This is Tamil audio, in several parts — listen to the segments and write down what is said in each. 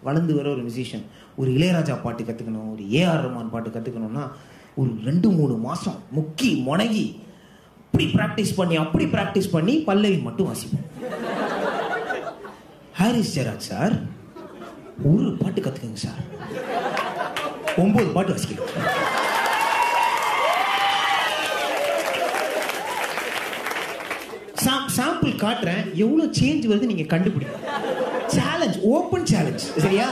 வளர்ந்து வர ஒரு மியூசிஷியன் ஒரு இளையராஜா பாட்டு கற்றுக்கணும் ஒரு ஏஆர் ரஹ்மான் பாட்டு கற்றுக்கணும்னா ஒரு ரெண்டு மூணு மாதம் முக்கி முனகி அப்படி ப்ராக்டிஸ் பண்ணி அப்படி ப்ராக்டிஸ் பண்ணி பல்லவி மட்டும் வாசிப்போம் ஹாரிஸ் ஜெராஜ் சார் ஒரு பாட்டு கற்றுக்குங்க சார் ஒன்பது பாட்டு வாசிக்கணும் சாம்பிள் காட்டுறேன் எவ்வளவு சேஞ்ச் வருது நீங்க கண்டுபிடிங்க சேலஞ்ச் ஓப்பன் சேலஞ்ச் சரியா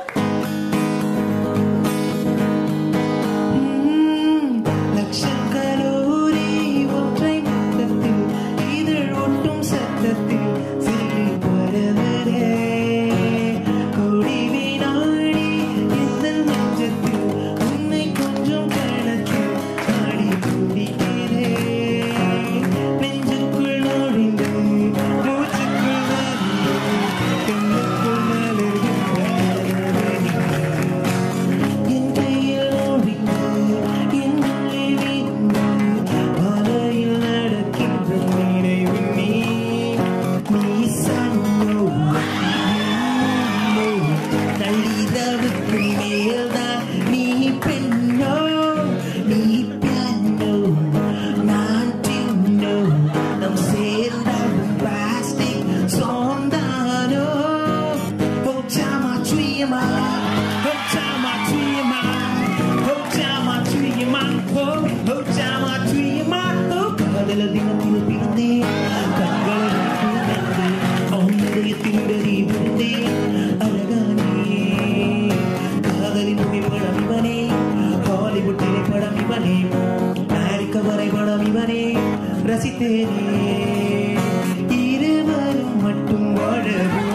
ம், லட்சம் கலோரி ஒற்றை மொத்தத்தில் இதழ் ஒட்டும் சத்தத்தில் சிறு பரவரே கோடி வினாடி இந்த நெஞ்சத்தில் உன்னை கொஞ்சம் கணத்தில் ஆடி துடிக்கிறேன் நெஞ்சுக்குள் நுழைந்து மூச்சுக்குள் நனைந்து கண்ணுக்குள் மலர்கின்ற என் கையில் ஓடிந்து என் உள்ளே வீழ்ந்து அலையில் நடக்கின்ற நினைவு நீ நீ சன்னோ நள்ளிரவுக்கு மேல்தான் நீ பெண்ணோ நீ பியானோ நான் டின்னோ நம் சேர்ந்தாலும் பிளாஸ்டிக் சோந்தானோ Oh, chama chuyama, oh, chama chuyama, oh, chama chuyama, oh, oh, chama chuyama, oh, காதல தினத்தில் பிறந்தேன் கண்களை பிறந்தேன் அவனுடையத்தில் உடனே விழுந்தேன் அழகானே காதலின் புகைப்படம் இவனே ஹாலிவுட் திரைப்படம் இவனே அமெரிக்க வரைபடம் இவனே ரசித்தேனே இருவரும் மட்டும் வாழ